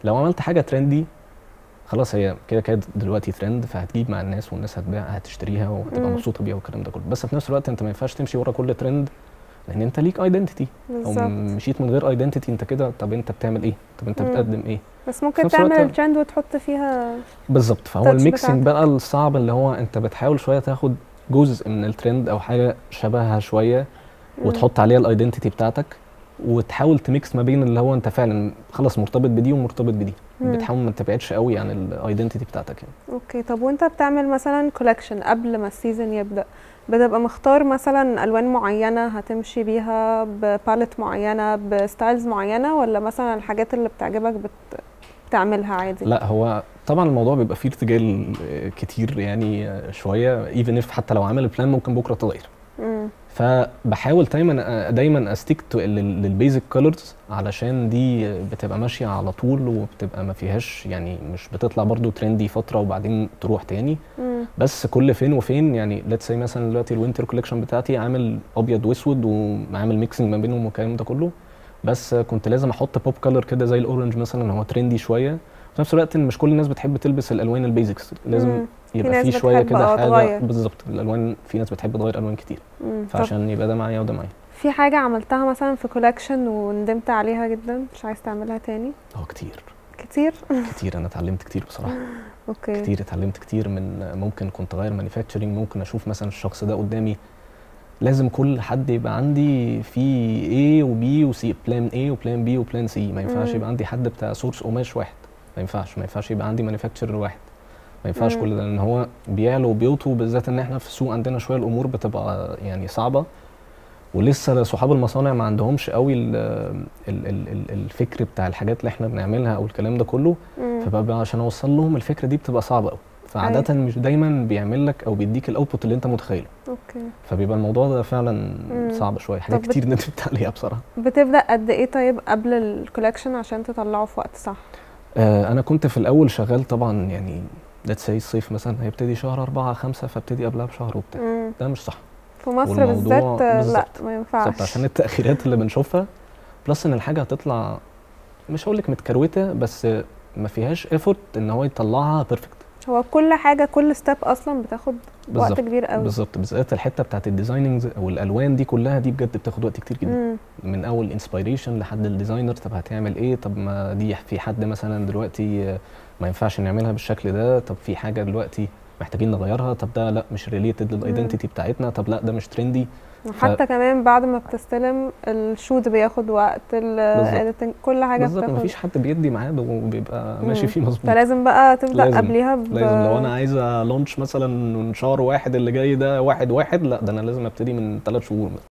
لو عملت حاجه ترندي خلاص هي كده كده دلوقتي ترند فهتجيب مع الناس والناس هتبيع هتشتريها وهتبقى مم. مبسوطه بيها والكلام ده كله بس في نفس الوقت انت ما ينفعش تمشي ورا كل ترند لان انت ليك ايدنتيتي لو بالظبط مشيت من غير ايدنتيتي انت كده طب انت بتعمل ايه طب انت مم. بتقدم ايه بس ممكن نفس الوقت- تعمل الترند وتحط فيها بالظبط فهو touch الميكسنج بتاعتك. بقى الصعب اللي هو انت بتحاول شويه تاخد جزء من الترند او حاجه شبهها شويه مم. وتحط عليها الايدنتيتي بتاعتك وتحاول تميكس ما بين اللي هو انت فعلا خلاص مرتبط بدي ومرتبط بدي مم. بتحاول ما تبعدش قوي عن الايدنتيتي بتاعتك يعني اوكي طب وانت بتعمل مثلا كولكشن قبل ما السيزون يبدأ بتبقى مختار مثلا الوان معينة هتمشي بيها بباليت معينة بستايلز معينة ولا مثلا الحاجات اللي بتعجبك بت... بتعملها عادي لا هو طبعا الموضوع بيبقى فيه ارتجال آه، كتير يعني آه، شويه ايفن اف حتى لو عامل البلان ممكن بكره تغير مم. فبحاول دايما دايما استيك للبيزك كولرز علشان دي بتبقى ماشيه على طول وبتبقى ما فيهاش يعني مش بتطلع برضو ترندي فتره وبعدين تروح تاني مم. بس كل فين وفين يعني ليتس سي مثلا دلوقتي الوينتر كوليكشن بتاعتي عامل ابيض واسود وعامل ميكسنج ما بينهم والكلام ده كله بس كنت لازم احط بوب كلر كده زي الاورنج مثلا هو ترندي شويه في نفس الوقت إن مش كل الناس بتحب تلبس الالوان البيزكس لازم مم. يبقى ناس في شويه بتحب كده اه حاجه تغير. بالظبط الالوان في ناس بتحب تغير الوان كتير مم. طب فعشان يبقى ده معايا وده معايا في حاجة عملتها مثلا في كولكشن وندمت عليها جدا مش عايز تعملها تاني اه كتير كتير كتير انا اتعلمت كتير بصراحه اوكي كتير اتعلمت كتير من ممكن كنت اغير مانيفاكتشرنج ممكن اشوف مثلا الشخص ده قدامي لازم كل حد يبقى عندي في A وبي وسي بلان A وبلان بي وبلان سي ما ينفعش مم. يبقى عندي حد بتاع سورس قماش واحد ما ينفعش ما ينفعش يبقى عندي مانيفاكتشر واحد ما ينفعش مم. كل ده لان هو بيعلى وبيوطوا بالذات ان احنا في السوق عندنا شويه الامور بتبقى يعني صعبه ولسه صحاب المصانع ما عندهمش قوي ال ال ال ال الفكر بتاع الحاجات اللي احنا بنعملها او الكلام ده كله مم. فبقى عشان اوصل لهم الفكره دي بتبقى صعبه قوي فعاده مش دايما بيعمل لك او بيديك الاوتبوت اللي انت متخيله اوكي فبيبقى الموضوع ده فعلا مم. صعب شويه حاجات طب بت- كتير ندمت عليها بصراحه بتبدأ قد ايه طيب قبل الكولكشن عشان تطلعه في وقت صح آه انا كنت في الاول شغال طبعا يعني ليتس سي الصيف مثلا هيبتدي شهر أربعة خمسة فابتدي قبلها بشهر وبتاع مم. ده مش صح في مصر والموضوع بالذات آه، لا بالظبط. ما ينفعش بالظبط عشان التاخيرات اللي بنشوفها بلس ان الحاجه هتطلع مش هقول لك متكروته بس ما فيهاش ايفورت ان هو يطلعها بيرفكت هو كل حاجة كل ستيب أصلا بتاخد وقت بالظبط كبير قوي بالظبط بالذات الحته بتاعت الديزايننج او الالوان دي كلها دي بجد بتاخد وقت كتير جدا مم. من اول انسبيريشن لحد الديزاينر طب هتعمل ايه طب ما دي في حد مثلا دلوقتي آه، ما ينفعش نعملها بالشكل ده طب في حاجه دلوقتي محتاجين نغيرها طب ده لا مش ريليتد للايدنتيتي بتاعتنا طب لا ده مش ترندي وحتى كمان بعد ما بتستلم الشوت بياخد وقت بالظبط. الاديتنج كل حاجة بالظبط بتاخد مفيش حد بيدي ميعاد وبيبقى مم. ماشي فيه مظبوط فلازم بقى تبدأ لازم- قبليها ب... لازم لو انا عايز لونش مثلا من شهر واحد اللي جاي ده واحد واحد لا ده انا لازم ابتدي من ثلاث شهور مثلا